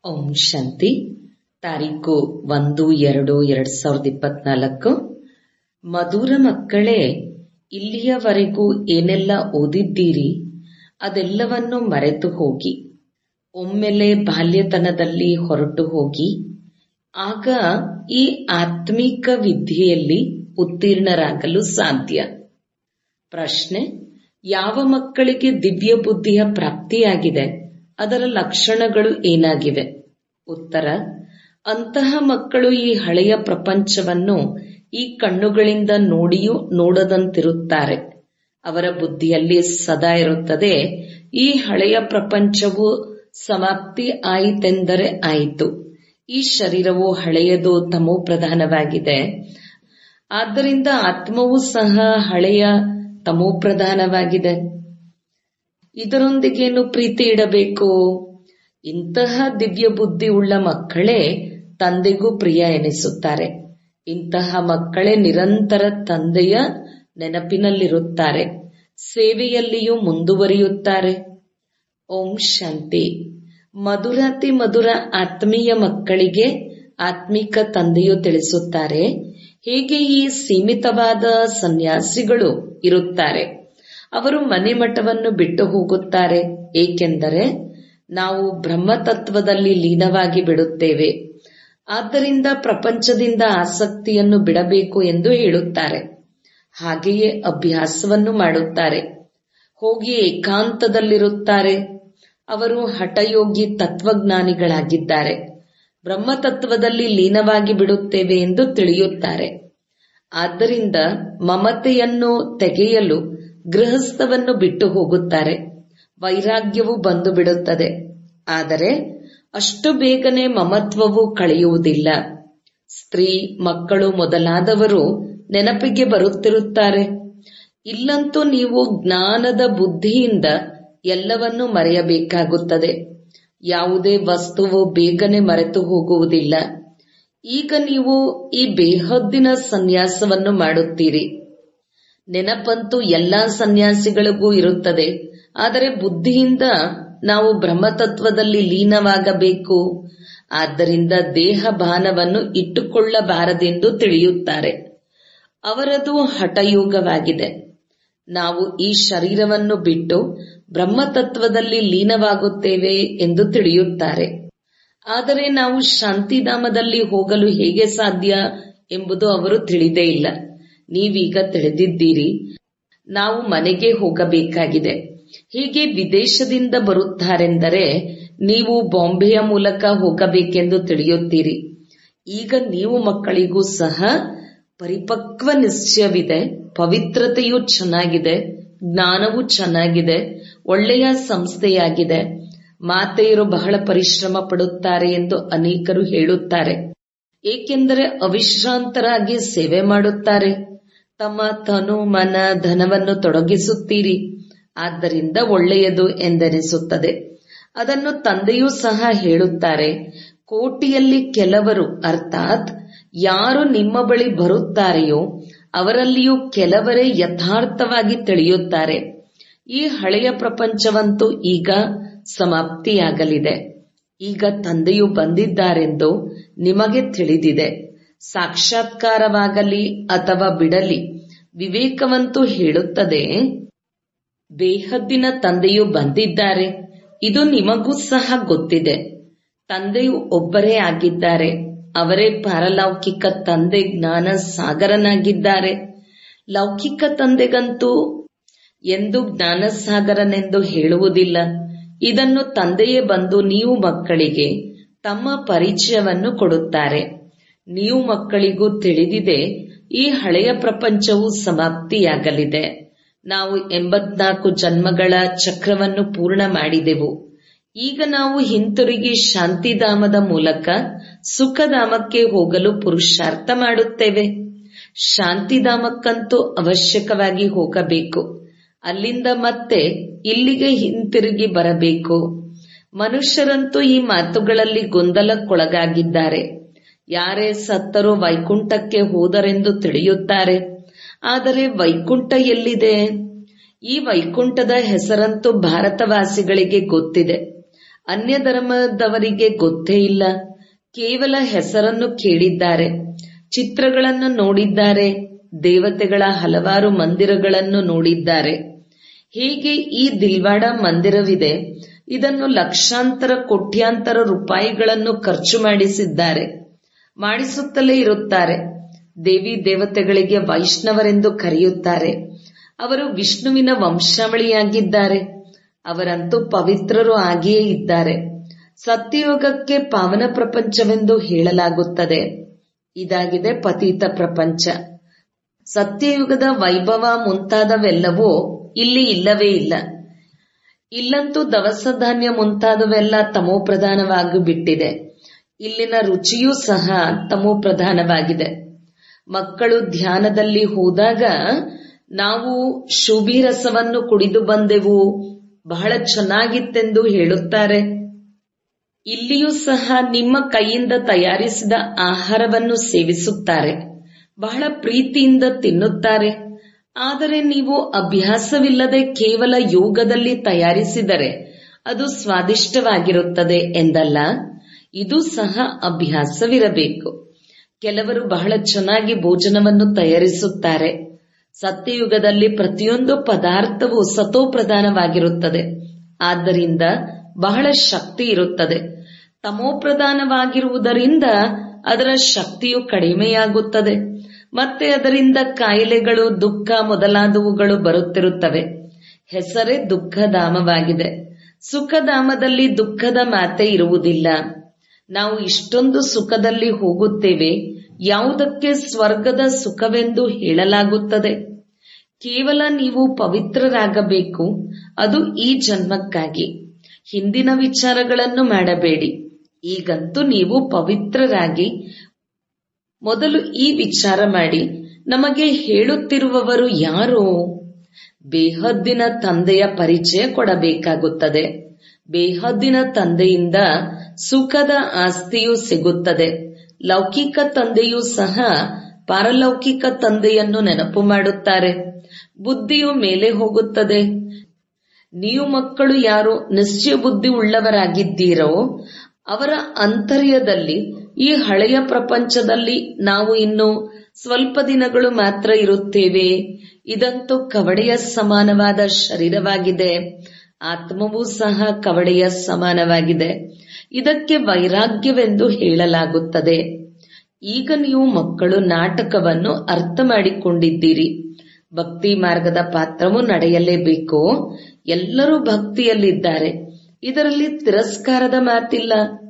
ಓಂ ಶಾಂತಿ ತಾರೀಕು ಒಂದು ಎರಡು ಎರಡ್ ಸಾವಿರದ ಇಪ್ಪತ್ನಾಲ್ಕು ಮಧುರ ಮಕ್ಕಳೇ ಇಲ್ಲಿಯವರೆಗೂ ಏನೆಲ್ಲ ಓದಿದ್ದೀರಿ ಅದೆಲ್ಲವನ್ನು ಮರೆತು ಹೋಗಿ ಒಮ್ಮೆಲೆ ಬಾಲ್ಯತನದಲ್ಲಿ ಹೊರಟು ಹೋಗಿ ಆಗ ಈ ಆತ್ಮಿಕ ವಿದ್ಯೆಯಲ್ಲಿ ಉತ್ತೀರ್ಣರಾಗಲು ಸಾಧ್ಯ ಪ್ರಶ್ನೆ ಯಾವ ಮಕ್ಕಳಿಗೆ ದಿವ್ಯ ಬುದ್ಧಿಯ ಪ್ರಾಪ್ತಿಯಾಗಿದೆ ಅದರ ಲಕ್ಷಣಗಳು ಏನಾಗಿವೆ ಉತ್ತರ ಅಂತಹ ಮಕ್ಕಳು ಈ ಹಳೆಯ ಪ್ರಪಂಚವನ್ನು ಈ ಕಣ್ಣುಗಳಿಂದ ನೋಡಿಯೂ ನೋಡದಂತಿರುತ್ತಾರೆ ಅವರ ಬುದ್ಧಿಯಲ್ಲಿ ಸದಾ ಇರುತ್ತದೆ ಈ ಹಳೆಯ ಪ್ರಪಂಚವು ಸಮಾಪ್ತಿ ಆಯಿತೆಂದರೆ ಆಯಿತು ಈ ಶರೀರವು ಹಳೆಯದು ತಮೋ ಪ್ರಧಾನವಾಗಿದೆ ಆದ್ದರಿಂದ ಆತ್ಮವೂ ಸಹ ಹಳೆಯ ತಮೋ ಪ್ರಧಾನವಾಗಿದೆ ಇದರೊಂದಿಗೇನು ಪ್ರೀತಿ ಇಡಬೇಕು ಇಂತಹ ದಿವ್ಯ ಬುದ್ಧಿ ಉಳ್ಳ ಮಕ್ಕಳೇ ತಂದೆಗೂ ಪ್ರಿಯ ಎನಿಸುತ್ತಾರೆ ಇಂತಹ ಮಕ್ಕಳೇ ನಿರಂತರ ತಂದೆಯ ನೆನಪಿನಲ್ಲಿರುತ್ತಾರೆ ಸೇವೆಯಲ್ಲಿಯೂ ಮುಂದುವರಿಯುತ್ತಾರೆ ಓಂ ಶಾಂತಿ ಮಧುರಾತಿ ಮಧುರ ಆತ್ಮೀಯ ಮಕ್ಕಳಿಗೆ ಆತ್ಮಿಕ ತಂದೆಯು ತಿಳಿಸುತ್ತಾರೆ ಹೇಗೆ ಈ ಸೀಮಿತವಾದ ಸನ್ಯಾಸಿಗಳು ಇರುತ್ತಾರೆ ಅವರು ಮನೆ ಮಠವನ್ನು ಬಿಟ್ಟು ಹೋಗುತ್ತಾರೆ ಏಕೆಂದರೆ ನಾವು ಬ್ರಹ್ಮತತ್ವದಲ್ಲಿ ಲೀನವಾಗಿ ಬಿಡುತ್ತೇವೆ ಆದ್ದರಿಂದ ಪ್ರಪಂಚದಿಂದ ಆಸಕ್ತಿಯನ್ನು ಬಿಡಬೇಕು ಎಂದು ಹೇಳುತ್ತಾರೆ ಹಾಗೆಯೇ ಅಭ್ಯಾಸವನ್ನು ಮಾಡುತ್ತಾರೆ ಹೋಗಿ ಏಕಾಂತದಲ್ಲಿರುತ್ತಾರೆ ಅವರು ಹಠಯೋಗಿ ತತ್ವಜ್ಞಾನಿಗಳಾಗಿದ್ದಾರೆ ಬ್ರಹ್ಮತತ್ವದಲ್ಲಿ ಲೀನವಾಗಿ ಬಿಡುತ್ತೇವೆ ಎಂದು ತಿಳಿಯುತ್ತಾರೆ ಆದ್ದರಿಂದ ಮಮತೆಯನ್ನು ತೆಗೆಯಲು ಗೃಹಸ್ಥವನ್ನು ಬಿಟ್ಟು ಹೋಗುತ್ತಾರೆ ವೈರಾಗ್ಯವು ಬಂದು ಬಿಡುತ್ತದೆ ಆದರೆ ಅಷ್ಟು ಬೇಗನೆ ಮಮತ್ವವು ಕಳೆಯುವುದಿಲ್ಲ ಸ್ತ್ರೀ ಮಕ್ಕಳು ಮೊದಲಾದವರು ನೆನಪಿಗೆ ಬರುತ್ತಿರುತ್ತಾರೆ ಇಲ್ಲಂತೂ ನೀವು ಜ್ಞಾನದ ಬುದ್ಧಿಯಿಂದ ಎಲ್ಲವನ್ನೂ ಮರೆಯಬೇಕಾಗುತ್ತದೆ ಯಾವುದೇ ವಸ್ತುವು ಬೇಗನೆ ಮರೆತು ಹೋಗುವುದಿಲ್ಲ ಈಗ ನೀವು ಈ ಬೇಹದ್ದಿನ ಸನ್ಯಾಸವನ್ನು ಮಾಡುತ್ತೀರಿ ನೆನಪಂತೂ ಎಲ್ಲಾ ಸನ್ಯಾಸಿಗಳಿಗೂ ಇರುತ್ತದೆ ಆದರೆ ಬುದ್ಧಿಯಿಂದ ನಾವು ಬ್ರಹ್ಮತತ್ವದಲ್ಲಿ ಲೀನವಾಗಬೇಕು ಆದ್ದರಿಂದ ದೇಹ ಭಾನವನ್ನು ಇಟ್ಟುಕೊಳ್ಳಬಾರದೆಂದು ತಿಳಿಯುತ್ತಾರೆ ಅವರದು ಹಠಯೋಗವಾಗಿದೆ ನಾವು ಈ ಶರೀರವನ್ನು ಬಿಟ್ಟು ಬ್ರಹ್ಮತತ್ವದಲ್ಲಿ ಲೀನವಾಗುತ್ತೇವೆ ಎಂದು ತಿಳಿಯುತ್ತಾರೆ ಆದರೆ ನಾವು ಶಾಂತಿಧಾಮದಲ್ಲಿ ಹೋಗಲು ಹೇಗೆ ಸಾಧ್ಯ ಎಂಬುದು ಅವರು ತಿಳಿದೇ ಇಲ್ಲ ನೀವೀಗ ತಿಳಿದಿದ್ದೀರಿ ನಾವು ಮನೆಗೆ ಹೋಗಬೇಕಾಗಿದೆ ಹೀಗೆ ವಿದೇಶದಿಂದ ಬರುತ್ತಾರೆಂದರೆ ನೀವು ಬಾಂಬೆಯ ಮೂಲಕ ಹೋಗಬೇಕೆಂದು ತಿಳಿಯುತ್ತೀರಿ ಈಗ ನೀವು ಮಕ್ಕಳಿಗೂ ಸಹ ಪರಿಪಕ್ವ ನಿಶ್ಚಯವಿದೆ ಪವಿತ್ರತೆಯೂ ಚೆನ್ನಾಗಿದೆ ಜ್ಞಾನವೂ ಚೆನ್ನಾಗಿದೆ ಒಳ್ಳೆಯ ಸಂಸ್ಥೆಯಾಗಿದೆ ಮಾತೆಯರು ಬಹಳ ಪರಿಶ್ರಮ ಪಡುತ್ತಾರೆ ಎಂದು ಅನೇಕರು ಹೇಳುತ್ತಾರೆ ಏಕೆಂದರೆ ಅವಿಶ್ರಾಂತರಾಗಿ ಸೇವೆ ಮಾಡುತ್ತಾರೆ ತಮ್ಮ ತನು ಮನ ಧನವನ್ನು ತೊಡಗಿಸುತ್ತೀರಿ ಆದ್ದರಿಂದ ಒಳ್ಳೆಯದು ಎಂದೆನಿಸುತ್ತದೆ ಅದನ್ನು ತಂದೆಯೂ ಸಹ ಹೇಳುತ್ತಾರೆ ಕೋಟಿಯಲ್ಲಿ ಕೆಲವರು ಅರ್ಥಾತ್ ಯಾರು ನಿಮ್ಮ ಬಳಿ ಬರುತ್ತಾರೆಯೋ ಅವರಲ್ಲಿಯೂ ಕೆಲವರೇ ಯಥಾರ್ಥವಾಗಿ ತಿಳಿಯುತ್ತಾರೆ ಈ ಹಳೆಯ ಪ್ರಪಂಚವಂತೂ ಈಗ ಸಮಾಪ್ತಿಯಾಗಲಿದೆ ಈಗ ತಂದೆಯು ಬಂದಿದ್ದಾರೆಂದು ನಿಮಗೆ ತಿಳಿದಿದೆ ಸಾಕ್ಷಾತ್ಕಾರವಾಗಲಿ ಅಥವಾ ಬಿಡಲಿ ವಿವೇಕವಂತೂ ಹೇಳುತ್ತದೆ ಬೇಹದ್ದಿನ ತಂದೆಯು ಬಂದಿದ್ದಾರೆ ಇದು ನಿಮಗೂ ಸಹ ಗೊತ್ತಿದೆ ತಂದೆಯು ಒಬ್ಬರೇ ಆಗಿದ್ದಾರೆ ಅವರೇ ಪಾರಲೌಕಿಕ ತಂದೆ ಜ್ಞಾನ ಸಾಗರನಾಗಿದ್ದಾರೆ ಲೌಕಿಕ ತಂದೆಗಂತೂ ಎಂದು ಜ್ಞಾನಸಾಗರನೆಂದು ಹೇಳುವುದಿಲ್ಲ ಇದನ್ನು ತಂದೆಯೇ ಬಂದು ನೀವು ಮಕ್ಕಳಿಗೆ ತಮ್ಮ ಪರಿಚಯವನ್ನು ಕೊಡುತ್ತಾರೆ ನೀವು ಮಕ್ಕಳಿಗೂ ತಿಳಿದಿದೆ ಈ ಹಳೆಯ ಪ್ರಪಂಚವು ಸಮಾಪ್ತಿಯಾಗಲಿದೆ ನಾವು ಎಂಬತ್ನಾಲ್ಕು ಜನ್ಮಗಳ ಚಕ್ರವನ್ನು ಪೂರ್ಣ ಮಾಡಿದೆವು ಈಗ ನಾವು ಹಿಂತಿರುಗಿ ಶಾಂತಿಧಾಮದ ಮೂಲಕ ಸುಖಧಾಮಕ್ಕೆ ಹೋಗಲು ಪುರುಷಾರ್ಥ ಮಾಡುತ್ತೇವೆ ಶಾಂತಿಧಾಮಕ್ಕಂತೂ ಅವಶ್ಯಕವಾಗಿ ಹೋಗಬೇಕು ಅಲ್ಲಿಂದ ಮತ್ತೆ ಇಲ್ಲಿಗೆ ಹಿಂತಿರುಗಿ ಬರಬೇಕು ಮನುಷ್ಯರಂತೂ ಈ ಮಾತುಗಳಲ್ಲಿ ಗೊಂದಲಕ್ಕೊಳಗಾಗಿದ್ದಾರೆ ಯಾರೇ ಸತ್ತರೂ ವೈಕುಂಠಕ್ಕೆ ಹೋದರೆಂದು ತಿಳಿಯುತ್ತಾರೆ ಆದರೆ ವೈಕುಂಠ ಎಲ್ಲಿದೆ ಈ ವೈಕುಂಠದ ಹೆಸರಂತೂ ಭಾರತವಾಸಿಗಳಿಗೆ ಗೊತ್ತಿದೆ ಅನ್ಯ ಧರ್ಮದವರಿಗೆ ಗೊತ್ತೇ ಇಲ್ಲ ಕೇವಲ ಹೆಸರನ್ನು ಕೇಳಿದ್ದಾರೆ ಚಿತ್ರಗಳನ್ನು ನೋಡಿದ್ದಾರೆ ದೇವತೆಗಳ ಹಲವಾರು ಮಂದಿರಗಳನ್ನು ನೋಡಿದ್ದಾರೆ ಹೇಗೆ ಈ ದಿಲ್ವಾಡ ಮಂದಿರವಿದೆ ಇದನ್ನು ಲಕ್ಷಾಂತರ ಕೋಟ್ಯಾಂತರ ರೂಪಾಯಿಗಳನ್ನು ಖರ್ಚು ಮಾಡಿಸಿದ್ದಾರೆ ಮಾಡಿಸುತ್ತಲೇ ಇರುತ್ತಾರೆ ದೇವಿ ದೇವತೆಗಳಿಗೆ ವೈಷ್ಣವರೆಂದು ಕರೆಯುತ್ತಾರೆ ಅವರು ವಿಷ್ಣುವಿನ ವಂಶಾವಳಿಯಾಗಿದ್ದಾರೆ ಅವರಂತೂ ಪವಿತ್ರರು ಆಗಿಯೇ ಇದ್ದಾರೆ ಸತ್ಯಯೋಗಕ್ಕೆ ಪಾವನ ಪ್ರಪಂಚವೆಂದು ಹೇಳಲಾಗುತ್ತದೆ ಇದಾಗಿದೆ ಪತೀತ ಪ್ರಪಂಚ ಸತ್ಯಯುಗದ ವೈಭವ ಮುಂತಾದವೆಲ್ಲವೂ ಇಲ್ಲಿ ಇಲ್ಲವೇ ಇಲ್ಲ ಇಲ್ಲಂತೂ ದವಸ ಧಾನ್ಯ ಮುಂತಾದವೆಲ್ಲ ತಮೋ ಪ್ರಧಾನವಾಗಿ ಬಿಟ್ಟಿದೆ ಇಲ್ಲಿನ ರುಚಿಯೂ ಸಹ ತಮೋ ಪ್ರಧಾನವಾಗಿದೆ ಮಕ್ಕಳು ಧ್ಯಾನದಲ್ಲಿ ಹೋದಾಗ ನಾವು ಶುಭಿರಸವನ್ನು ಕುಡಿದು ಬಂದೆವು ಬಹಳ ಚೆನ್ನಾಗಿತ್ತೆಂದು ಹೇಳುತ್ತಾರೆ ಇಲ್ಲಿಯೂ ಸಹ ನಿಮ್ಮ ಕೈಯಿಂದ ತಯಾರಿಸಿದ ಆಹಾರವನ್ನು ಸೇವಿಸುತ್ತಾರೆ ಬಹಳ ಪ್ರೀತಿಯಿಂದ ತಿನ್ನುತ್ತಾರೆ ಆದರೆ ನೀವು ಅಭ್ಯಾಸವಿಲ್ಲದೆ ಕೇವಲ ಯೋಗದಲ್ಲಿ ತಯಾರಿಸಿದರೆ ಅದು ಸ್ವಾದಿಷ್ಟವಾಗಿರುತ್ತದೆ ಎಂದಲ್ಲ ಇದು ಸಹ ಅಭ್ಯಾಸವಿರಬೇಕು ಕೆಲವರು ಬಹಳ ಚೆನ್ನಾಗಿ ಭೋಜನವನ್ನು ತಯಾರಿಸುತ್ತಾರೆ ಸತ್ಯಯುಗದಲ್ಲಿ ಪ್ರತಿಯೊಂದು ಪದಾರ್ಥವು ಸತೋಪ್ರಧಾನವಾಗಿರುತ್ತದೆ ಆದ್ದರಿಂದ ಬಹಳ ಶಕ್ತಿ ಇರುತ್ತದೆ ತಮೋಪ್ರಧಾನವಾಗಿರುವುದರಿಂದ ಅದರ ಶಕ್ತಿಯು ಕಡಿಮೆಯಾಗುತ್ತದೆ ಮತ್ತೆ ಅದರಿಂದ ಕಾಯಿಲೆಗಳು ದುಃಖ ಮೊದಲಾದವುಗಳು ಬರುತ್ತಿರುತ್ತವೆ ಹೆಸರೇ ದುಃಖಧಾಮವಾಗಿದೆ ಸುಖಧಾಮದಲ್ಲಿ ದುಃಖದ ಮಾತೆ ಇರುವುದಿಲ್ಲ ನಾವು ಇಷ್ಟೊಂದು ಸುಖದಲ್ಲಿ ಹೋಗುತ್ತೇವೆ ಯಾವುದಕ್ಕೆ ಸ್ವರ್ಗದ ಸುಖವೆಂದು ಹೇಳಲಾಗುತ್ತದೆ ಕೇವಲ ನೀವು ಪವಿತ್ರರಾಗಬೇಕು ಅದು ಈ ಜನ್ಮಕ್ಕಾಗಿ ಹಿಂದಿನ ವಿಚಾರಗಳನ್ನು ಮಾಡಬೇಡಿ ಈಗಂತೂ ನೀವು ಪವಿತ್ರರಾಗಿ ಮೊದಲು ಈ ವಿಚಾರ ಮಾಡಿ ನಮಗೆ ಹೇಳುತ್ತಿರುವವರು ಯಾರು ಬೇಹದ್ದಿನ ತಂದೆಯ ಪರಿಚಯ ಕೊಡಬೇಕಾಗುತ್ತದೆ ಬೇಹದ್ದಿನ ತಂದೆಯಿಂದ ಸುಖದ ಆಸ್ತಿಯೂ ಸಿಗುತ್ತದೆ ಲೌಕಿಕ ತಂದೆಯೂ ಸಹ ಪಾರಲೌಕಿಕ ತಂದೆಯನ್ನು ನೆನಪು ಮಾಡುತ್ತಾರೆ ಬುದ್ಧಿಯು ಮೇಲೆ ಹೋಗುತ್ತದೆ ನೀವು ಮಕ್ಕಳು ಯಾರು ನಿಶ್ಚಯ ಬುದ್ಧಿ ಉಳ್ಳವರಾಗಿದ್ದೀರೋ ಅವರ ಅಂತರ್ಯದಲ್ಲಿ ಈ ಹಳೆಯ ಪ್ರಪಂಚದಲ್ಲಿ ನಾವು ಇನ್ನು ಸ್ವಲ್ಪ ದಿನಗಳು ಮಾತ್ರ ಇರುತ್ತೇವೆ ಇದಂತೂ ಕವಡೆಯ ಸಮಾನವಾದ ಶರೀರವಾಗಿದೆ ಆತ್ಮವೂ ಸಹ ಕವಡೆಯ ಸಮಾನವಾಗಿದೆ ಇದಕ್ಕೆ ವೈರಾಗ್ಯವೆಂದು ಹೇಳಲಾಗುತ್ತದೆ ಈಗ ನೀವು ಮಕ್ಕಳು ನಾಟಕವನ್ನು ಅರ್ಥ ಮಾಡಿಕೊಂಡಿದ್ದೀರಿ ಭಕ್ತಿ ಮಾರ್ಗದ ಪಾತ್ರವು ನಡೆಯಲೇಬೇಕು ಎಲ್ಲರೂ ಭಕ್ತಿಯಲ್ಲಿದ್ದಾರೆ ಇದರಲ್ಲಿ ತಿರಸ್ಕಾರದ ಮಾತಿಲ್ಲ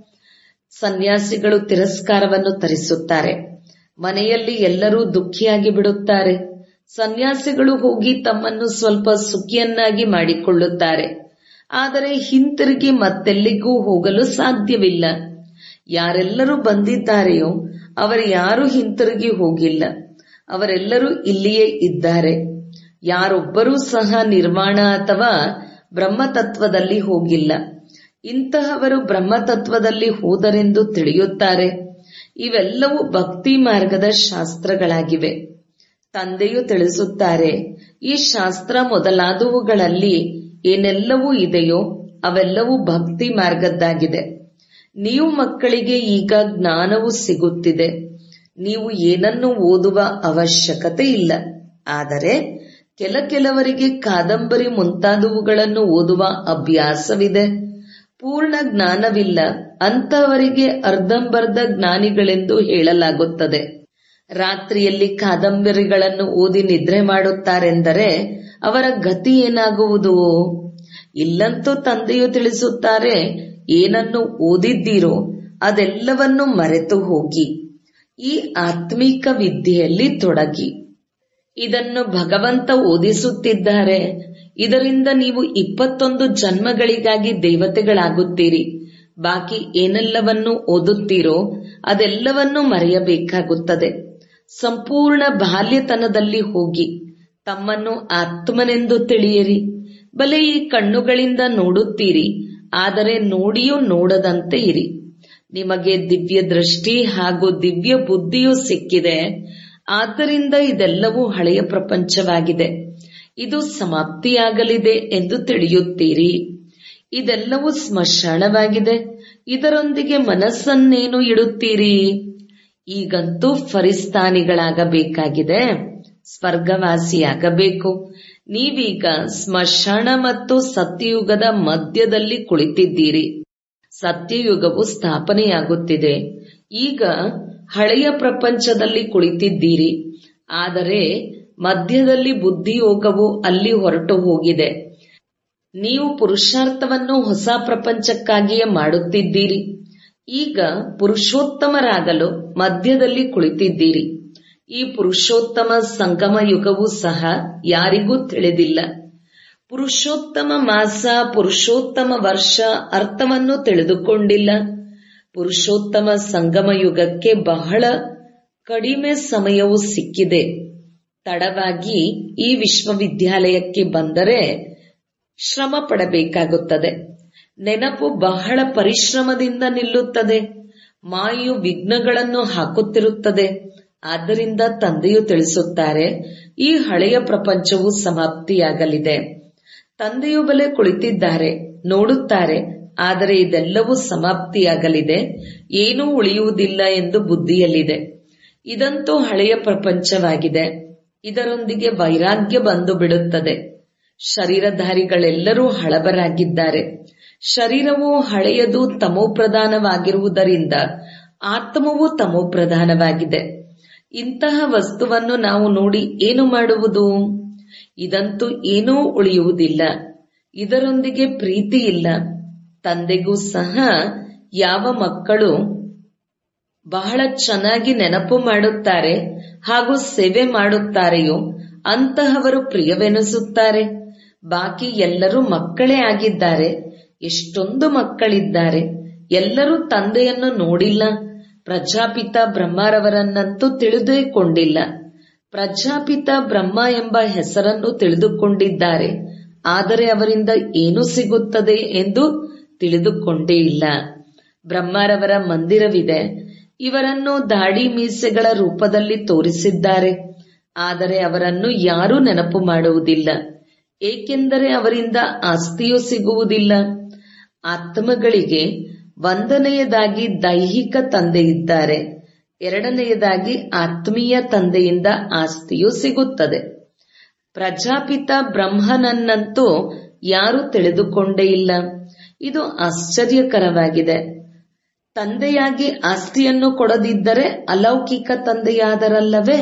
ಸನ್ಯಾಸಿಗಳು ತಿರಸ್ಕಾರವನ್ನು ತರಿಸುತ್ತಾರೆ ಮನೆಯಲ್ಲಿ ಎಲ್ಲರೂ ದುಃಖಿಯಾಗಿ ಬಿಡುತ್ತಾರೆ ಸನ್ಯಾಸಿಗಳು ಹೋಗಿ ತಮ್ಮನ್ನು ಸ್ವಲ್ಪ ಸುಖಿಯನ್ನಾಗಿ ಮಾಡಿಕೊಳ್ಳುತ್ತಾರೆ ಆದರೆ ಹಿಂತಿರುಗಿ ಮತ್ತೆಲ್ಲಿಗೂ ಹೋಗಲು ಸಾಧ್ಯವಿಲ್ಲ ಯಾರೆಲ್ಲರೂ ಬಂದಿದ್ದಾರೆಯೋ ಅವರು ಯಾರೂ ಹಿಂತಿರುಗಿ ಹೋಗಿಲ್ಲ ಅವರೆಲ್ಲರೂ ಇಲ್ಲಿಯೇ ಇದ್ದಾರೆ ಯಾರೊಬ್ಬರೂ ಸಹ ನಿರ್ಮಾಣ ಅಥವಾ ಬ್ರಹ್ಮತತ್ವದಲ್ಲಿ ಹೋಗಿಲ್ಲ ಇಂತಹವರು ಬ್ರಹ್ಮತತ್ವದಲ್ಲಿ ಹೋದರೆಂದು ತಿಳಿಯುತ್ತಾರೆ ಇವೆಲ್ಲವೂ ಭಕ್ತಿ ಮಾರ್ಗದ ಶಾಸ್ತ್ರಗಳಾಗಿವೆ ತಂದೆಯು ತಿಳಿಸುತ್ತಾರೆ ಈ ಶಾಸ್ತ್ರ ಮೊದಲಾದವುಗಳಲ್ಲಿ ಏನೆಲ್ಲವೂ ಇದೆಯೋ ಅವೆಲ್ಲವೂ ಭಕ್ತಿ ಮಾರ್ಗದ್ದಾಗಿದೆ ನೀವು ಮಕ್ಕಳಿಗೆ ಈಗ ಜ್ಞಾನವು ಸಿಗುತ್ತಿದೆ ನೀವು ಏನನ್ನು ಓದುವ ಅವಶ್ಯಕತೆ ಇಲ್ಲ ಆದರೆ ಕೆಲ ಕೆಲವರಿಗೆ ಕಾದಂಬರಿ ಮುಂತಾದವುಗಳನ್ನು ಓದುವ ಅಭ್ಯಾಸವಿದೆ ಪೂರ್ಣ ಜ್ಞಾನವಿಲ್ಲ ಅಂತಹವರಿಗೆ ಅರ್ಧಂಬರ್ಧ ಜ್ಞಾನಿಗಳೆಂದು ಹೇಳಲಾಗುತ್ತದೆ ರಾತ್ರಿಯಲ್ಲಿ ಕಾದಂಬರಿಗಳನ್ನು ಓದಿ ನಿದ್ರೆ ಮಾಡುತ್ತಾರೆಂದರೆ ಅವರ ಗತಿ ಏನಾಗುವುದು ಇಲ್ಲಂತೂ ತಂದೆಯು ತಿಳಿಸುತ್ತಾರೆ ಏನನ್ನು ಓದಿದ್ದೀರೋ ಅದೆಲ್ಲವನ್ನು ಮರೆತು ಹೋಗಿ ಈ ಆತ್ಮಿಕ ವಿದ್ಯೆಯಲ್ಲಿ ತೊಡಗಿ ಇದನ್ನು ಭಗವಂತ ಓದಿಸುತ್ತಿದ್ದಾರೆ ಇದರಿಂದ ನೀವು ಇಪ್ಪತ್ತೊಂದು ಜನ್ಮಗಳಿಗಾಗಿ ದೇವತೆಗಳಾಗುತ್ತೀರಿ ಬಾಕಿ ಏನೆಲ್ಲವನ್ನು ಓದುತ್ತೀರೋ ಅದೆಲ್ಲವನ್ನೂ ಮರೆಯಬೇಕಾಗುತ್ತದೆ ಸಂಪೂರ್ಣ ಬಾಲ್ಯತನದಲ್ಲಿ ಹೋಗಿ ತಮ್ಮನ್ನು ಆತ್ಮನೆಂದು ತಿಳಿಯಿರಿ ಬಲೆ ಈ ಕಣ್ಣುಗಳಿಂದ ನೋಡುತ್ತೀರಿ ಆದರೆ ನೋಡಿಯೂ ನೋಡದಂತೆ ಇರಿ ನಿಮಗೆ ದಿವ್ಯ ದೃಷ್ಟಿ ಹಾಗೂ ದಿವ್ಯ ಬುದ್ಧಿಯೂ ಸಿಕ್ಕಿದೆ ಆದ್ದರಿಂದ ಇದೆಲ್ಲವೂ ಹಳೆಯ ಪ್ರಪಂಚವಾಗಿದೆ ಇದು ಸಮಾಪ್ತಿಯಾಗಲಿದೆ ಎಂದು ತಿಳಿಯುತ್ತೀರಿ ಇದೆಲ್ಲವೂ ಸ್ಮಶಾನವಾಗಿದೆ ಇದರೊಂದಿಗೆ ಮನಸ್ಸನ್ನೇನು ಇಡುತ್ತೀರಿ ಈಗಂತೂ ಫರಿಸ್ತಾನಿಗಳಾಗಬೇಕಾಗಿದೆ ಸ್ವರ್ಗವಾಸಿಯಾಗಬೇಕು ನೀವೀಗ ಸ್ಮಶಾನ ಮತ್ತು ಸತ್ಯಯುಗದ ಮಧ್ಯದಲ್ಲಿ ಕುಳಿತಿದ್ದೀರಿ ಸತ್ಯಯುಗವು ಸ್ಥಾಪನೆಯಾಗುತ್ತಿದೆ ಈಗ ಹಳೆಯ ಪ್ರಪಂಚದಲ್ಲಿ ಕುಳಿತಿದ್ದೀರಿ ಆದರೆ ಮಧ್ಯದಲ್ಲಿ ಬುದ್ಧಿಯೋಗವು ಅಲ್ಲಿ ಹೊರಟು ಹೋಗಿದೆ ನೀವು ಪುರುಷಾರ್ಥವನ್ನು ಹೊಸ ಪ್ರಪಂಚಕ್ಕಾಗಿಯೇ ಮಾಡುತ್ತಿದ್ದೀರಿ ಈಗ ಪುರುಷೋತ್ತಮರಾಗಲು ಮಧ್ಯದಲ್ಲಿ ಕುಳಿತಿದ್ದೀರಿ ಈ ಪುರುಷೋತ್ತಮ ಸಂಗಮ ಯುಗವೂ ಸಹ ಯಾರಿಗೂ ತಿಳಿದಿಲ್ಲ ಪುರುಷೋತ್ತಮ ಮಾಸ ಪುರುಷೋತ್ತಮ ವರ್ಷ ಅರ್ಥವನ್ನು ತಿಳಿದುಕೊಂಡಿಲ್ಲ ಪುರುಷೋತ್ತಮ ಸಂಗಮ ಯುಗಕ್ಕೆ ಬಹಳ ಕಡಿಮೆ ಸಮಯವು ಸಿಕ್ಕಿದೆ ತಡವಾಗಿ ಈ ವಿಶ್ವವಿದ್ಯಾಲಯಕ್ಕೆ ಬಂದರೆ ಶ್ರಮ ಪಡಬೇಕಾಗುತ್ತದೆ ನೆನಪು ಬಹಳ ಪರಿಶ್ರಮದಿಂದ ನಿಲ್ಲುತ್ತದೆ ಮಾಯು ವಿಘ್ನಗಳನ್ನು ಹಾಕುತ್ತಿರುತ್ತದೆ ಆದ್ದರಿಂದ ತಂದೆಯು ತಿಳಿಸುತ್ತಾರೆ ಈ ಹಳೆಯ ಪ್ರಪಂಚವು ಸಮಾಪ್ತಿಯಾಗಲಿದೆ ತಂದೆಯು ಬಲೆ ಕುಳಿತಿದ್ದಾರೆ ನೋಡುತ್ತಾರೆ ಆದರೆ ಇದೆಲ್ಲವೂ ಸಮಾಪ್ತಿಯಾಗಲಿದೆ ಏನೂ ಉಳಿಯುವುದಿಲ್ಲ ಎಂದು ಬುದ್ಧಿಯಲ್ಲಿದೆ ಇದಂತೂ ಹಳೆಯ ಪ್ರಪಂಚವಾಗಿದೆ ಇದರೊಂದಿಗೆ ವೈರಾಗ್ಯ ಬಂದು ಬಿಡುತ್ತದೆ ಶರೀರಧಾರಿಗಳೆಲ್ಲರೂ ಹಳಬರಾಗಿದ್ದಾರೆ ಶರೀರವು ಹಳೆಯದು ತಮೋಪ್ರಧಾನವಾಗಿರುವುದರಿಂದ ಆತ್ಮವು ತಮೋಪ್ರಧಾನವಾಗಿದೆ ಇಂತಹ ವಸ್ತುವನ್ನು ನಾವು ನೋಡಿ ಏನು ಮಾಡುವುದು ಇದಂತೂ ಏನೂ ಉಳಿಯುವುದಿಲ್ಲ ಇದರೊಂದಿಗೆ ಪ್ರೀತಿ ಇಲ್ಲ ತಂದೆಗೂ ಸಹ ಯಾವ ಮಕ್ಕಳು ಬಹಳ ಚೆನ್ನಾಗಿ ನೆನಪು ಮಾಡುತ್ತಾರೆ ಹಾಗೂ ಸೇವೆ ಮಾಡುತ್ತಾರೆಯೋ ಅಂತಹವರು ಪ್ರಿಯವೆನಿಸುತ್ತಾರೆ ಬಾಕಿ ಎಲ್ಲರೂ ಮಕ್ಕಳೇ ಆಗಿದ್ದಾರೆ ಎಷ್ಟೊಂದು ಮಕ್ಕಳಿದ್ದಾರೆ ಎಲ್ಲರೂ ತಂದೆಯನ್ನು ನೋಡಿಲ್ಲ ಪ್ರಜಾಪಿತ ಬ್ರಹ್ಮರವರನ್ನಂತೂ ತಿಳಿದುಕೊಂಡಿಲ್ಲ ಪ್ರಜಾಪಿತ ಬ್ರಹ್ಮ ಎಂಬ ಹೆಸರನ್ನು ತಿಳಿದುಕೊಂಡಿದ್ದಾರೆ ಆದರೆ ಅವರಿಂದ ಏನು ಸಿಗುತ್ತದೆ ಎಂದು ತಿಳಿದುಕೊಂಡೇ ಇಲ್ಲ ಬ್ರಹ್ಮರವರ ಮಂದಿರವಿದೆ ಇವರನ್ನು ದಾಡಿ ಮೀಸೆಗಳ ರೂಪದಲ್ಲಿ ತೋರಿಸಿದ್ದಾರೆ ಆದರೆ ಅವರನ್ನು ಯಾರೂ ನೆನಪು ಮಾಡುವುದಿಲ್ಲ ಏಕೆಂದರೆ ಅವರಿಂದ ಆಸ್ತಿಯೂ ಸಿಗುವುದಿಲ್ಲ ಆತ್ಮಗಳಿಗೆ ಒಂದನೆಯದಾಗಿ ದೈಹಿಕ ತಂದೆ ಇದ್ದಾರೆ ಎರಡನೆಯದಾಗಿ ಆತ್ಮೀಯ ತಂದೆಯಿಂದ ಆಸ್ತಿಯೂ ಸಿಗುತ್ತದೆ ಪ್ರಜಾಪಿತ ಬ್ರಹ್ಮನನ್ನಂತೂ ಯಾರೂ ತಿಳಿದುಕೊಂಡೇ ಇಲ್ಲ ಇದು ಆಶ್ಚರ್ಯಕರವಾಗಿದೆ ತಂದೆಯಾಗಿ ಆಸ್ತಿಯನ್ನು ಕೊಡದಿದ್ದರೆ ಅಲೌಕಿಕ ತಂದೆಯಾದರಲ್ಲವೇ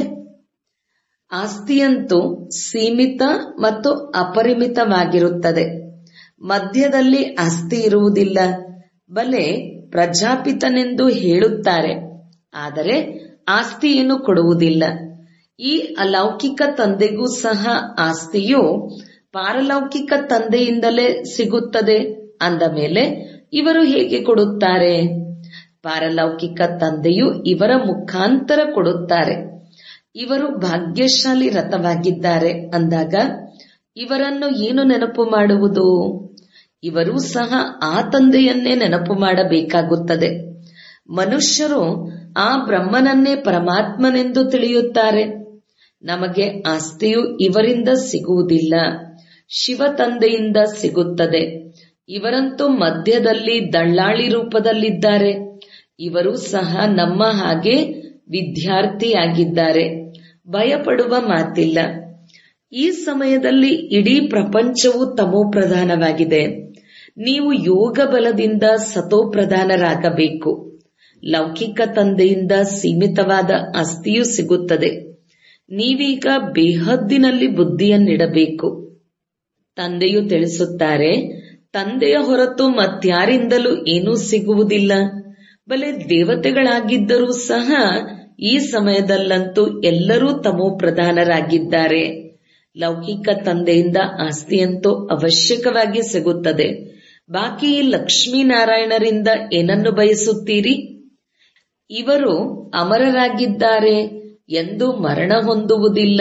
ಆಸ್ತಿಯಂತೂ ಸೀಮಿತ ಮತ್ತು ಅಪರಿಮಿತವಾಗಿರುತ್ತದೆ ಮಧ್ಯದಲ್ಲಿ ಆಸ್ತಿ ಇರುವುದಿಲ್ಲ ಬಲೆ ಪ್ರಜಾಪಿತನೆಂದು ಹೇಳುತ್ತಾರೆ ಆದರೆ ಆಸ್ತಿಯನ್ನು ಕೊಡುವುದಿಲ್ಲ ಈ ಅಲೌಕಿಕ ತಂದೆಗೂ ಸಹ ಆಸ್ತಿಯು ಪಾರಲೌಕಿಕ ತಂದೆಯಿಂದಲೇ ಸಿಗುತ್ತದೆ ಅಂದ ಮೇಲೆ ಇವರು ಹೇಗೆ ಕೊಡುತ್ತಾರೆ ಪಾರಲೌಕಿಕ ತಂದೆಯು ಇವರ ಮುಖಾಂತರ ಕೊಡುತ್ತಾರೆ ಇವರು ಭಾಗ್ಯಶಾಲಿ ರಥವಾಗಿದ್ದಾರೆ ಅಂದಾಗ ಇವರನ್ನು ಏನು ನೆನಪು ಮಾಡುವುದು ಇವರೂ ಸಹ ಆ ತಂದೆಯನ್ನೇ ನೆನಪು ಮಾಡಬೇಕಾಗುತ್ತದೆ ಮನುಷ್ಯರು ಆ ಬ್ರಹ್ಮನನ್ನೇ ಪರಮಾತ್ಮನೆಂದು ತಿಳಿಯುತ್ತಾರೆ ನಮಗೆ ಆಸ್ತಿಯು ಇವರಿಂದ ಸಿಗುವುದಿಲ್ಲ ಶಿವ ತಂದೆಯಿಂದ ಸಿಗುತ್ತದೆ ಇವರಂತೂ ಮಧ್ಯದಲ್ಲಿ ದಳ್ಳಾಳಿ ರೂಪದಲ್ಲಿದ್ದಾರೆ ಇವರು ಸಹ ನಮ್ಮ ಹಾಗೆ ವಿದ್ಯಾರ್ಥಿಯಾಗಿದ್ದಾರೆ ಭಯಪಡುವ ಮಾತಿಲ್ಲ ಈ ಸಮಯದಲ್ಲಿ ಇಡೀ ಪ್ರಪಂಚವು ತಮೋಪ್ರಧಾನವಾಗಿದೆ ನೀವು ಯೋಗ ಬಲದಿಂದ ಸತೋಪ್ರಧಾನರಾಗಬೇಕು ಲೌಕಿಕ ತಂದೆಯಿಂದ ಸೀಮಿತವಾದ ಆಸ್ತಿಯೂ ಸಿಗುತ್ತದೆ ನೀವೀಗ ಬೇಹದ್ದಿನಲ್ಲಿ ಬುದ್ಧಿಯನ್ನಿಡಬೇಕು ತಂದೆಯು ತಿಳಿಸುತ್ತಾರೆ ತಂದೆಯ ಹೊರತು ಮತ್ಯಾರಿಂದಲೂ ಏನೂ ಸಿಗುವುದಿಲ್ಲ ಬಲೆ ದೇವತೆಗಳಾಗಿದ್ದರೂ ಸಹ ಈ ಸಮಯದಲ್ಲಂತೂ ಎಲ್ಲರೂ ತಮೋಪ್ರಧಾನರಾಗಿದ್ದಾರೆ ಲೌಕಿಕ ತಂದೆಯಿಂದ ಆಸ್ತಿಯಂತೂ ಅವಶ್ಯಕವಾಗಿ ಸಿಗುತ್ತದೆ ಬಾಕಿ ಲಕ್ಷ್ಮೀನಾರಾಯಣರಿಂದ ಏನನ್ನು ಬಯಸುತ್ತೀರಿ ಇವರು ಅಮರರಾಗಿದ್ದಾರೆ ಎಂದು ಮರಣ ಹೊಂದುವುದಿಲ್ಲ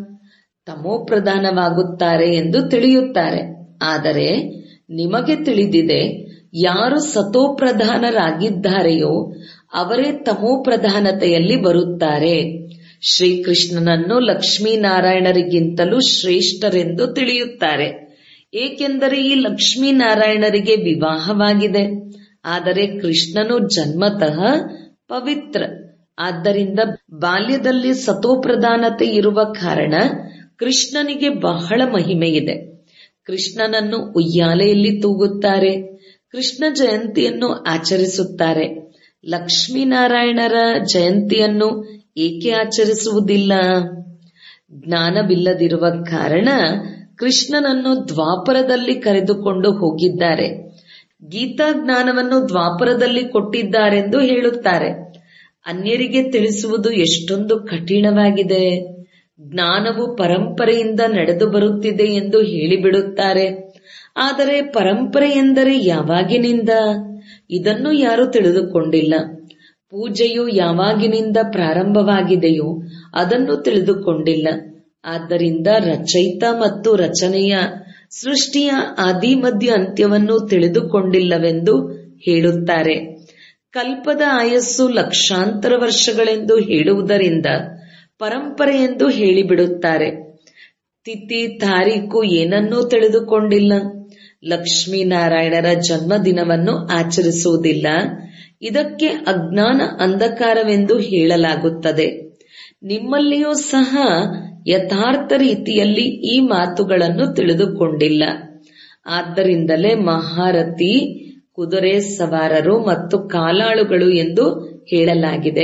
ತಮೋಪ್ರಧಾನವಾಗುತ್ತಾರೆ ಎಂದು ತಿಳಿಯುತ್ತಾರೆ ಆದರೆ ನಿಮಗೆ ತಿಳಿದಿದೆ ಯಾರು ಸತೋಪ್ರಧಾನರಾಗಿದ್ದಾರೆಯೋ ಅವರೇ ತಮೋಪ್ರಧಾನತೆಯಲ್ಲಿ ಬರುತ್ತಾರೆ ಶ್ರೀಕೃಷ್ಣನನ್ನು ಲಕ್ಷ್ಮೀನಾರಾಯಣರಿಗಿಂತಲೂ ಶ್ರೇಷ್ಠರೆಂದು ತಿಳಿಯುತ್ತಾರೆ ಏಕೆಂದರೆ ಈ ಲಕ್ಷ್ಮೀನಾರಾಯಣರಿಗೆ ವಿವಾಹವಾಗಿದೆ ಆದರೆ ಕೃಷ್ಣನು ಜನ್ಮತಃ ಪವಿತ್ರ ಆದ್ದರಿಂದ ಬಾಲ್ಯದಲ್ಲಿ ಸತೋಪ್ರಧಾನತೆ ಇರುವ ಕಾರಣ ಕೃಷ್ಣನಿಗೆ ಬಹಳ ಮಹಿಮೆಯಿದೆ ಕೃಷ್ಣನನ್ನು ಉಯ್ಯಾಲೆಯಲ್ಲಿ ತೂಗುತ್ತಾರೆ ಕೃಷ್ಣ ಜಯಂತಿಯನ್ನು ಆಚರಿಸುತ್ತಾರೆ ಲಕ್ಷ್ಮೀನಾರಾಯಣರ ಜಯಂತಿಯನ್ನು ಏಕೆ ಆಚರಿಸುವುದಿಲ್ಲ ಜ್ಞಾನವಿಲ್ಲದಿರುವ ಕಾರಣ ಕೃಷ್ಣನನ್ನು ದ್ವಾಪರದಲ್ಲಿ ಕರೆದುಕೊಂಡು ಹೋಗಿದ್ದಾರೆ ಗೀತಾ ಜ್ಞಾನವನ್ನು ದ್ವಾಪರದಲ್ಲಿ ಕೊಟ್ಟಿದ್ದಾರೆಂದು ಹೇಳುತ್ತಾರೆ ಅನ್ಯರಿಗೆ ತಿಳಿಸುವುದು ಎಷ್ಟೊಂದು ಕಠಿಣವಾಗಿದೆ ಜ್ಞಾನವು ಪರಂಪರೆಯಿಂದ ನಡೆದು ಬರುತ್ತಿದೆ ಎಂದು ಹೇಳಿಬಿಡುತ್ತಾರೆ ಆದರೆ ಪರಂಪರೆ ಎಂದರೆ ಯಾವಾಗಿನಿಂದ ಇದನ್ನು ಯಾರು ತಿಳಿದುಕೊಂಡಿಲ್ಲ ಪೂಜೆಯು ಯಾವಾಗಿನಿಂದ ಪ್ರಾರಂಭವಾಗಿದೆಯೋ ಅದನ್ನು ತಿಳಿದುಕೊಂಡಿಲ್ಲ ಆದ್ದರಿಂದ ರಚಯಿತ ಮತ್ತು ರಚನೆಯ ಸೃಷ್ಟಿಯ ಆದಿ ಮಧ್ಯ ಅಂತ್ಯವನ್ನು ತಿಳಿದುಕೊಂಡಿಲ್ಲವೆಂದು ಹೇಳುತ್ತಾರೆ ಕಲ್ಪದ ಆಯಸ್ಸು ಲಕ್ಷಾಂತರ ವರ್ಷಗಳೆಂದು ಹೇಳುವುದರಿಂದ ಪರಂಪರೆ ಎಂದು ಹೇಳಿಬಿಡುತ್ತಾರೆ ತಿಥಿ ತಾರೀಕು ಏನನ್ನೂ ತಿಳಿದುಕೊಂಡಿಲ್ಲ ಲಕ್ಷ್ಮೀನಾರಾಯಣರ ಜನ್ಮದಿನವನ್ನು ಆಚರಿಸುವುದಿಲ್ಲ ಇದಕ್ಕೆ ಅಜ್ಞಾನ ಅಂಧಕಾರವೆಂದು ಹೇಳಲಾಗುತ್ತದೆ ನಿಮ್ಮಲ್ಲಿಯೂ ಸಹ ಯಥಾರ್ಥ ರೀತಿಯಲ್ಲಿ ಈ ಮಾತುಗಳನ್ನು ತಿಳಿದುಕೊಂಡಿಲ್ಲ ಆದ್ದರಿಂದಲೇ ಮಹಾರಥಿ ಕುದುರೆ ಸವಾರರು ಮತ್ತು ಕಾಲಾಳುಗಳು ಎಂದು ಹೇಳಲಾಗಿದೆ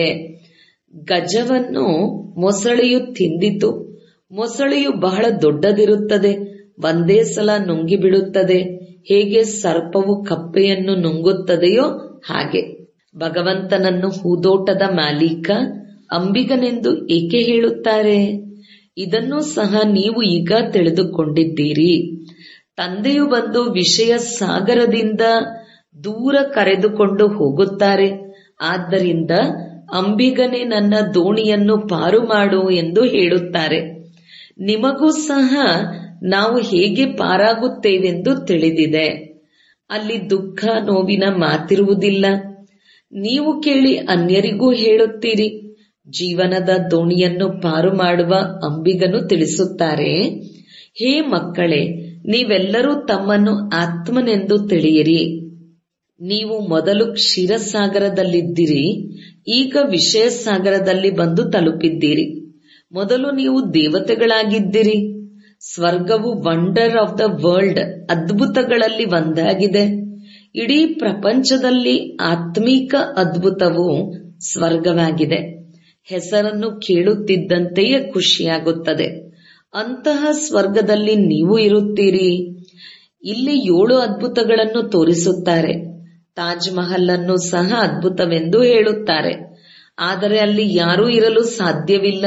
ಗಜವನ್ನು ಮೊಸಳೆಯು ತಿಂದಿತು ಮೊಸಳೆಯು ಬಹಳ ದೊಡ್ಡದಿರುತ್ತದೆ ಒಂದೇ ಸಲ ನುಂಗಿಬಿಡುತ್ತದೆ ಹೇಗೆ ಸರ್ಪವು ಕಪ್ಪೆಯನ್ನು ನುಂಗುತ್ತದೆಯೋ ಹಾಗೆ ಭಗವಂತನನ್ನು ಹೂದೋಟದ ಮಾಲೀಕ ಅಂಬಿಗನೆಂದು ಏಕೆ ಹೇಳುತ್ತಾರೆ ಇದನ್ನು ಸಹ ನೀವು ಈಗ ತಿಳಿದುಕೊಂಡಿದ್ದೀರಿ ತಂದೆಯು ಬಂದು ವಿಷಯ ಸಾಗರದಿಂದ ದೂರ ಕರೆದುಕೊಂಡು ಹೋಗುತ್ತಾರೆ ಆದ್ದರಿಂದ ಅಂಬಿಗನೇ ನನ್ನ ದೋಣಿಯನ್ನು ಪಾರು ಮಾಡು ಎಂದು ಹೇಳುತ್ತಾರೆ ನಿಮಗೂ ಸಹ ನಾವು ಹೇಗೆ ಪಾರಾಗುತ್ತೇವೆಂದು ತಿಳಿದಿದೆ ಅಲ್ಲಿ ದುಃಖ ನೋವಿನ ಮಾತಿರುವುದಿಲ್ಲ ನೀವು ಕೇಳಿ ಅನ್ಯರಿಗೂ ಹೇಳುತ್ತೀರಿ ಜೀವನದ ದೋಣಿಯನ್ನು ಪಾರು ಮಾಡುವ ಅಂಬಿಗನು ತಿಳಿಸುತ್ತಾರೆ ಹೇ ಮಕ್ಕಳೇ ನೀವೆಲ್ಲರೂ ತಮ್ಮನ್ನು ಆತ್ಮನೆಂದು ತಿಳಿಯಿರಿ ನೀವು ಮೊದಲು ಕ್ಷೀರಸಾಗರದಲ್ಲಿದ್ದಿರಿ ಈಗ ವಿಷಯ ಸಾಗರದಲ್ಲಿ ಬಂದು ತಲುಪಿದ್ದೀರಿ ಮೊದಲು ನೀವು ದೇವತೆಗಳಾಗಿದ್ದಿರಿ ಸ್ವರ್ಗವು ವಂಡರ್ ಆಫ್ ದ ವರ್ಲ್ಡ್ ಅದ್ಭುತಗಳಲ್ಲಿ ಒಂದಾಗಿದೆ ಇಡೀ ಪ್ರಪಂಚದಲ್ಲಿ ಆತ್ಮೀಕ ಅದ್ಭುತವು ಸ್ವರ್ಗವಾಗಿದೆ ಹೆಸರನ್ನು ಕೇಳುತ್ತಿದ್ದಂತೆಯೇ ಖುಷಿಯಾಗುತ್ತದೆ ಅಂತಹ ಸ್ವರ್ಗದಲ್ಲಿ ನೀವು ಇರುತ್ತೀರಿ ಇಲ್ಲಿ ಏಳು ಅದ್ಭುತಗಳನ್ನು ತೋರಿಸುತ್ತಾರೆ ತಾಜ್ ಮಹಲ್ ಅನ್ನು ಸಹ ಅದ್ಭುತವೆಂದು ಹೇಳುತ್ತಾರೆ ಆದರೆ ಅಲ್ಲಿ ಯಾರೂ ಇರಲು ಸಾಧ್ಯವಿಲ್ಲ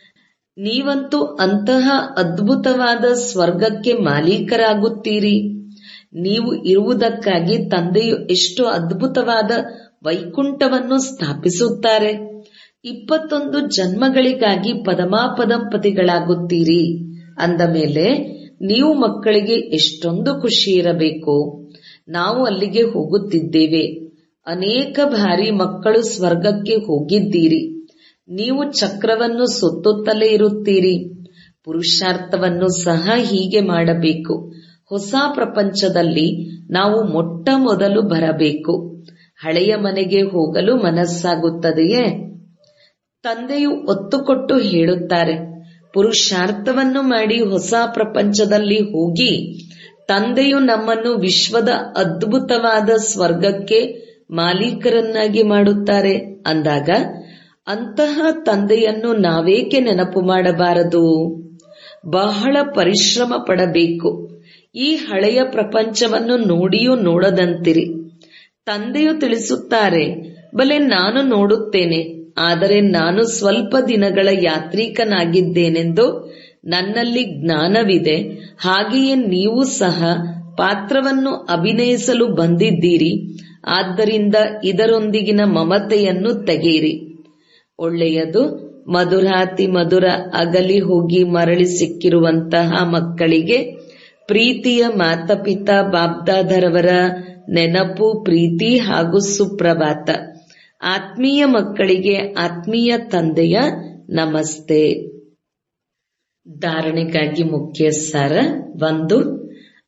ನೀವಂತೂ ಅಂತಹ ಅದ್ಭುತವಾದ ಸ್ವರ್ಗಕ್ಕೆ ಮಾಲೀಕರಾಗುತ್ತೀರಿ ನೀವು ಇರುವುದಕ್ಕಾಗಿ ತಂದೆಯು ಎಷ್ಟು ಅದ್ಭುತವಾದ ವೈಕುಂಠವನ್ನು ಸ್ಥಾಪಿಸುತ್ತಾರೆ ಇಪ್ಪತ್ತೊಂದು ಜನ್ಮಗಳಿಗಾಗಿ ಪದಮಾಪದಂಪತಿಗಳಾಗುತ್ತೀರಿ ಅಂದ ಮೇಲೆ ನೀವು ಮಕ್ಕಳಿಗೆ ಎಷ್ಟೊಂದು ಖುಷಿ ಇರಬೇಕು ನಾವು ಅಲ್ಲಿಗೆ ಹೋಗುತ್ತಿದ್ದೇವೆ ಅನೇಕ ಬಾರಿ ಮಕ್ಕಳು ಸ್ವರ್ಗಕ್ಕೆ ಹೋಗಿದ್ದೀರಿ ನೀವು ಚಕ್ರವನ್ನು ಸುತ್ತುತ್ತಲೇ ಇರುತ್ತೀರಿ ಪುರುಷಾರ್ಥವನ್ನು ಸಹ ಹೀಗೆ ಮಾಡಬೇಕು ಹೊಸ ಪ್ರಪಂಚದಲ್ಲಿ ನಾವು ಮೊಟ್ಟ ಮೊದಲು ಬರಬೇಕು ಹಳೆಯ ಮನೆಗೆ ಹೋಗಲು ಮನಸ್ಸಾಗುತ್ತದೆಯೇ ತಂದೆಯು ಒತ್ತು ಕೊಟ್ಟು ಹೇಳುತ್ತಾರೆ ಪುರುಷಾರ್ಥವನ್ನು ಮಾಡಿ ಹೊಸ ಪ್ರಪಂಚದಲ್ಲಿ ಹೋಗಿ ತಂದೆಯು ನಮ್ಮನ್ನು ವಿಶ್ವದ ಅದ್ಭುತವಾದ ಸ್ವರ್ಗಕ್ಕೆ ಮಾಲೀಕರನ್ನಾಗಿ ಮಾಡುತ್ತಾರೆ ಅಂದಾಗ ಅಂತಹ ತಂದೆಯನ್ನು ನಾವೇಕೆ ನೆನಪು ಮಾಡಬಾರದು ಬಹಳ ಪರಿಶ್ರಮ ಪಡಬೇಕು ಈ ಹಳೆಯ ಪ್ರಪಂಚವನ್ನು ನೋಡಿಯೂ ನೋಡದಂತಿರಿ ತಂದೆಯು ತಿಳಿಸುತ್ತಾರೆ ಬಲೆ ನಾನು ನೋಡುತ್ತೇನೆ ಆದರೆ ನಾನು ಸ್ವಲ್ಪ ದಿನಗಳ ಯಾತ್ರಿಕನಾಗಿದ್ದೇನೆಂದು ನನ್ನಲ್ಲಿ ಜ್ಞಾನವಿದೆ ಹಾಗೆಯೇ ನೀವು ಸಹ ಪಾತ್ರವನ್ನು ಅಭಿನಯಿಸಲು ಬಂದಿದ್ದೀರಿ ಆದ್ದರಿಂದ ಇದರೊಂದಿಗಿನ ಮಮತೆಯನ್ನು ತೆಗೆಯಿರಿ ಒಳ್ಳೆಯದು ಮಧುರಾತಿ ಮಧುರ ಅಗಲಿ ಹೋಗಿ ಮರಳಿ ಸಿಕ್ಕಿರುವಂತಹ ಮಕ್ಕಳಿಗೆ ಪ್ರೀತಿಯ ಮಾತಪಿತ ಬಾಬ್ದಾದರವರ ನೆನಪು ಪ್ರೀತಿ ಹಾಗೂ ಸುಪ್ರಭಾತ ಆತ್ಮೀಯ ಮಕ್ಕಳಿಗೆ ಆತ್ಮೀಯ ತಂದೆಯ ನಮಸ್ತೆ ಧಾರಣೆಗಾಗಿ ಮುಖ್ಯ ಸಾರ ಒಂದು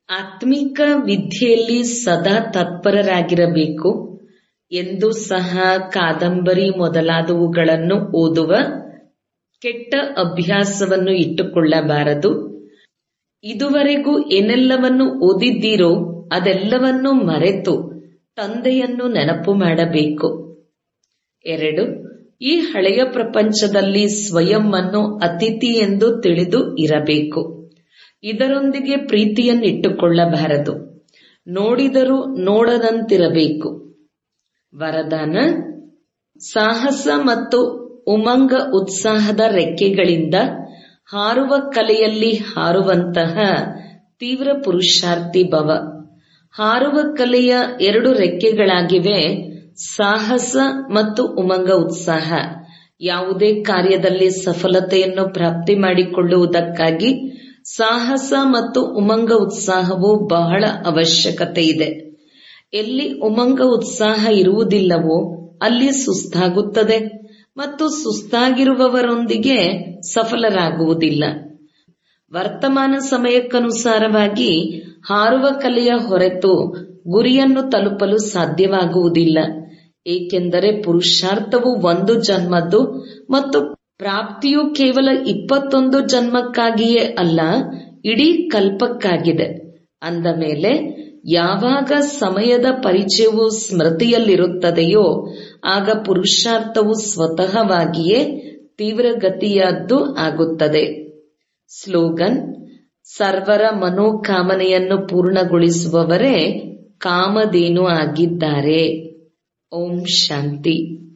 ಆತ್ಮಿಕ ವಿದ್ಯೆಯಲ್ಲಿ ಸದಾ ತತ್ಪರರಾಗಿರಬೇಕು ಎಂದು ಸಹ ಕಾದಂಬರಿ ಮೊದಲಾದವುಗಳನ್ನು ಓದುವ ಕೆಟ್ಟ ಅಭ್ಯಾಸವನ್ನು ಇಟ್ಟುಕೊಳ್ಳಬಾರದು ಇದುವರೆಗೂ ಏನೆಲ್ಲವನ್ನು ಓದಿದ್ದೀರೋ ಅದೆಲ್ಲವನ್ನೂ ಮರೆತು ತಂದೆಯನ್ನು ನೆನಪು ಮಾಡಬೇಕು ಎರಡು ಈ ಹಳೆಯ ಪ್ರಪಂಚದಲ್ಲಿ ಸ್ವಯಂ ಅನ್ನು ಅತಿಥಿ ಎಂದು ತಿಳಿದು ಇರಬೇಕು ಇದರೊಂದಿಗೆ ಪ್ರೀತಿಯನ್ನಿಟ್ಟುಕೊಳ್ಳಬಾರದು ನೋಡಿದರೂ ನೋಡದಂತಿರಬೇಕು ವರದಾನ ಸಾಹಸ ಮತ್ತು ಉಮಂಗ ಉತ್ಸಾಹದ ರೆಕ್ಕೆಗಳಿಂದ ಹಾರುವ ಕಲೆಯಲ್ಲಿ ಹಾರುವಂತಹ ತೀವ್ರ ಪುರುಷಾರ್ಥಿ ಭವ ಹಾರುವ ಕಲೆಯ ಎರಡು ರೆಕ್ಕೆಗಳಾಗಿವೆ ಸಾಹಸ ಮತ್ತು ಉಮಂಗ ಉತ್ಸಾಹ ಯಾವುದೇ ಕಾರ್ಯದಲ್ಲಿ ಸಫಲತೆಯನ್ನು ಪ್ರಾಪ್ತಿ ಮಾಡಿಕೊಳ್ಳುವುದಕ್ಕಾಗಿ ಸಾಹಸ ಮತ್ತು ಉಮಂಗ ಉತ್ಸಾಹವು ಬಹಳ ಅವಶ್ಯಕತೆ ಇದೆ ಎಲ್ಲಿ ಉಮಂಗ ಉತ್ಸಾಹ ಇರುವುದಿಲ್ಲವೋ ಅಲ್ಲಿ ಸುಸ್ತಾಗುತ್ತದೆ ಮತ್ತು ಸುಸ್ತಾಗಿರುವವರೊಂದಿಗೆ ಸಫಲರಾಗುವುದಿಲ್ಲ ವರ್ತಮಾನ ಸಮಯಕ್ಕನುಸಾರವಾಗಿ ಹಾರುವ ಕಲೆಯ ಹೊರತು ಗುರಿಯನ್ನು ತಲುಪಲು ಸಾಧ್ಯವಾಗುವುದಿಲ್ಲ ಏಕೆಂದರೆ ಪುರುಷಾರ್ಥವು ಒಂದು ಜನ್ಮದ್ದು ಮತ್ತು ಪ್ರಾಪ್ತಿಯು ಕೇವಲ ಇಪ್ಪತ್ತೊಂದು ಜನ್ಮಕ್ಕಾಗಿಯೇ ಅಲ್ಲ ಇಡೀ ಕಲ್ಪಕ್ಕಾಗಿದೆ ಅಂದ ಮೇಲೆ ಯಾವಾಗ ಸಮಯದ ಪರಿಚಯವು ಸ್ಮೃತಿಯಲ್ಲಿರುತ್ತದೆಯೋ ಆಗ ಪುರುಷಾರ್ಥವು ಸ್ವತಃವಾಗಿಯೇ ತೀವ್ರಗತಿಯದ್ದು ಆಗುತ್ತದೆ ಸ್ಲೋಗನ್ ಸರ್ವರ ಮನೋಕಾಮನೆಯನ್ನು ಪೂರ್ಣಗೊಳಿಸುವವರೇ ಕಾಮಧೇನು ಆಗಿದ್ದಾರೆ ಓಂ ಶಾಂತಿ